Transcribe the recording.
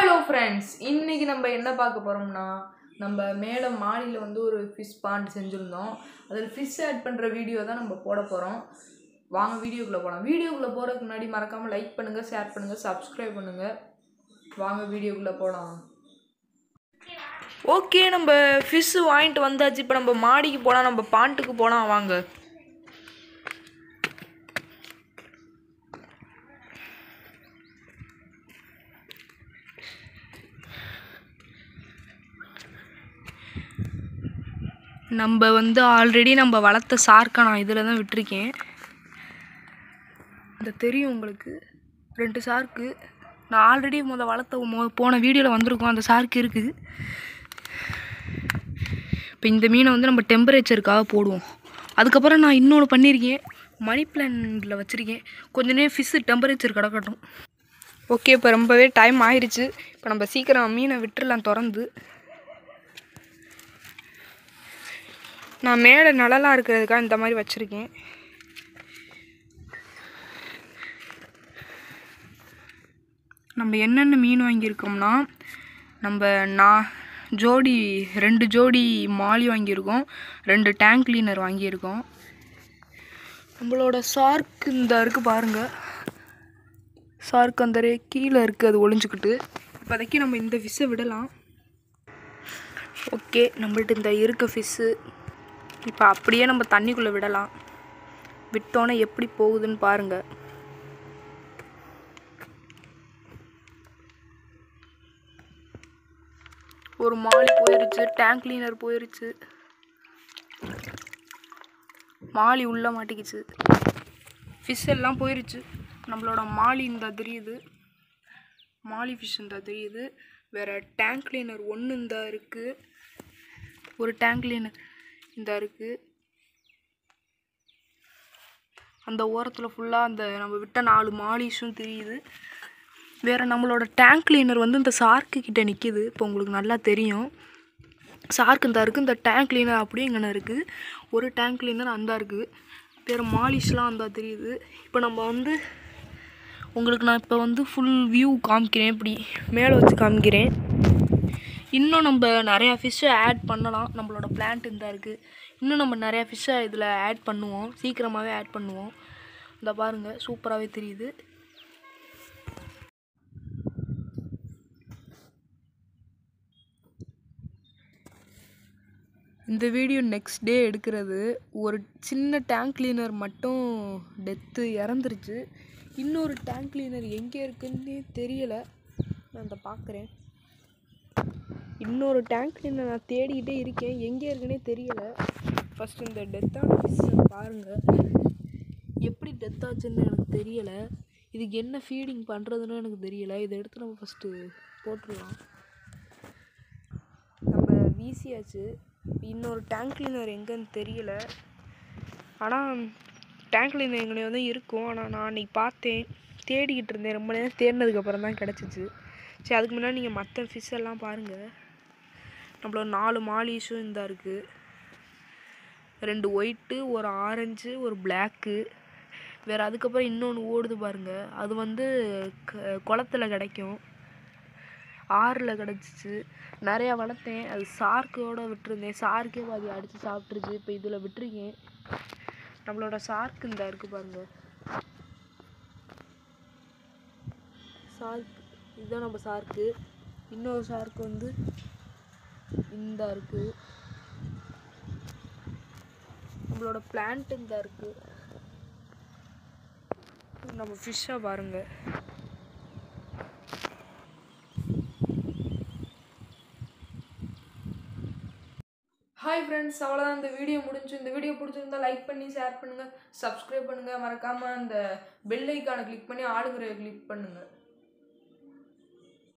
hello friends இன்னைக்கு நம்ம என்ன பார்க்க போகிறோம்னா நம்ம மேலே மாடியில் வந்து ஒரு ஃபிஷ் பாண்ட் செஞ்சுருந்தோம் அதில் ஃபிஷ் ஆட் பண்ணுற வீடியோ தான் நம்ம போட போகிறோம் வாங்க வீடியோக்குள்ளே போகலாம் வீடியோக்குள்ளே போகிறதுக்கு முன்னாடி மறக்காமல் லைக் பண்ணுங்கள் ஷேர் பண்ணுங்கள் சப்ஸ்கிரைப் பண்ணுங்கள் வாங்க வீடியோக்குள்ளே போகலாம் ஓகே நம்ம ஃபிஷ் வாங்கிட்டு வந்தாச்சு இப்போ நம்ம மாடிக்கு போகலாம் நம்ம பாண்ட்டுக்கு போகலாம் வாங்க நம்ம வந்து ஆல்ரெடி நம்ம வளர்த்த சார்க்கை நான் இதில் தான் விட்டிருக்கேன் இந்த தெரியும் உங்களுக்கு ரெண்டு சார்க்கு நான் ஆல்ரெடி முத வளர்த்த மொ போன வீடியோவில் வந்திருக்கோம் அந்த சார்க்கு இருக்குது இப்போ இந்த மீனை வந்து நம்ம டெம்பரேச்சருக்காக போடுவோம் அதுக்கப்புறம் நான் இன்னொன்று பண்ணியிருக்கேன் மணி பிளான்டில் வச்சுருக்கேன் கொஞ்ச நேரம் ஃபிஷ்ஷு டெம்பரேச்சர் கிடக்கட்டும் ஓகே இப்போ ரொம்பவே டைம் ஆயிடுச்சு இப்போ நம்ம சீக்கிரம் மீனை விட்டுறலாம் திறந்து நான் மேலே நிழலாக இருக்கிறதுக்காக இந்த மாதிரி வச்சுருக்கேன் நம்ம என்னென்ன மீன் வாங்கியிருக்கோம்னா நம்ம நான் ஜோடி ரெண்டு ஜோடி மாலி வாங்கியிருக்கோம் ரெண்டு டேங்க் கிளீனர் வாங்கியிருக்கோம் நம்மளோட ஷார்க் இந்த இருக்குது பாருங்கள் ஷார்க் அந்த ரே- கீழே இருக்குது அது ஒளிஞ்சுக்கிட்டு இப்போதைக்கு நம்ம இந்த ஃபிஷ்ஷை விடலாம் ஓகே நம்மள்ட்ட இந்த இருக்க ஃபிஷ்ஷு இப்போ அப்படியே நம்ம தண்ணிக்குள்ளே விடலாம் விட்டோன்னே எப்படி போகுதுன்னு பாருங்கள் ஒரு மாலி போயிருச்சு டேங்க் கிளீனர் போயிருச்சு மாலி உள்ளே மாட்டிக்கிச்சு ஃபிஷ் எல்லாம் போயிருச்சு நம்மளோட மாலி இந்த தெரியுது மாலி ஃபிஷ் இந்த தெரியுது வேறு டேங்க் கிளீனர் ஒன்று இந்த இருக்குது ஒரு டேங்க் கிளீனர் இந்த இருக்குது அந்த ஓரத்தில் ஃபுல்லாக அந்த நம்ம விட்ட நாலு மாலிஷும் தெரியுது வேறு நம்மளோட டேங்க் கிளீனர் வந்து இந்த சார்க்கு கிட்ட நிற்கிது இப்போ உங்களுக்கு நல்லா தெரியும் சார்க்கு இந்த இருக்குது இந்த டேங்க் கிளீனர் அப்படியே இங்கே இருக்குது ஒரு டேங்க் கிளீனர் அந்த இருக்குது வேறு மாலிஷ்லாம் அந்த தெரியுது இப்போ நம்ம வந்து உங்களுக்கு நான் இப்போ வந்து ஃபுல் வியூ காமிக்கிறேன் இப்படி மேலே வச்சு காமிக்கிறேன் இன்னும் நம்ம நிறையா ஃபிஷ்ஷை ஆட் பண்ணலாம் நம்மளோட பிளான்ட் இந்த இருக்குது இன்னும் நம்ம நிறையா ஃபிஷ்ஷை இதில் ஆட் பண்ணுவோம் சீக்கிரமாகவே ஆட் பண்ணுவோம் இந்த பாருங்கள் சூப்பராகவே தெரியுது இந்த வீடியோ நெக்ஸ்ட் டே எடுக்கிறது ஒரு சின்ன டேங்க் கிளீனர் மட்டும் டெத்து இறந்துருச்சு இன்னொரு டேங்க் கிளீனர் எங்கே இருக்குன்னே தெரியலை நான் இந்த பார்க்குறேன் இன்னொரு டேங்க் கிளீனர் நான் தேடிக்கிட்டே இருக்கேன் எங்கே இருக்குன்னே தெரியலை ஃபஸ்ட்டு இந்த டெத்தான ஃபிஷ்ஷை பாருங்கள் எப்படி டெத் ஆச்சுன்னு எனக்கு தெரியலை இதுக்கு என்ன ஃபீடிங் பண்ணுறதுன்னு எனக்கு தெரியலை இதை எடுத்து நம்ம ஃபஸ்ட்டு போட்டுடலாம் நம்ம வீசியாச்சு இன்னொரு டேங்க் கிளீனர் எங்கேன்னு தெரியல ஆனால் டேங்க் கிளீனர் எங்கனையோ தான் இருக்கும் ஆனால் நான் அன்றைக்கி பார்த்தேன் தேடிக்கிட்டு இருந்தேன் ரொம்ப நேரம் தேடினதுக்கப்புறம் தான் கிடச்சிச்சு சரி அதுக்கு முன்னாடி நீங்கள் மற்ற ஃபிஷ் எல்லாம் பாருங்கள் நம்மளோட நாலு மாலிஷும் இந்த இருக்குது ரெண்டு ஒயிட்டு ஒரு ஆரஞ்சு ஒரு பிளாக்கு வேறு அதுக்கப்புறம் இன்னொன்று ஓடுது பாருங்கள் அது வந்து க குளத்துல கிடைக்கும் ஆறில் கிடச்சிச்சு நிறையா வளர்த்தேன் அது சார்க்கோட விட்டுருந்தேன் சார்க்கே பாதி அடித்து சாப்பிட்ருச்சு இப்போ இதில் விட்டுருக்கேன் நம்மளோட சார்க் இந்த இருக்குது பாருங்க சார்க் இதுதான் நம்ம சார்க்கு இன்னொரு சார்க்கு வந்து இந்த இருக்குது நம்மளோட பிளான்ட் இந்த இருக்குது நம்ம ஃபிஷ்ஷை பாருங்கள் ஹாய் ஃப்ரெண்ட்ஸ் அவ்வளோதான் இந்த வீடியோ முடிஞ்சு இந்த வீடியோ பிடிச்சிருந்தா லைக் பண்ணி ஷேர் பண்ணுங்கள் சப்ஸ்கிரைப் பண்ணுங்கள் மறக்காமல் அந்த பெல் ஐக்கானை கிளிக் பண்ணி ஆளுங்கிற கிளிக் பண்ணுங்கள்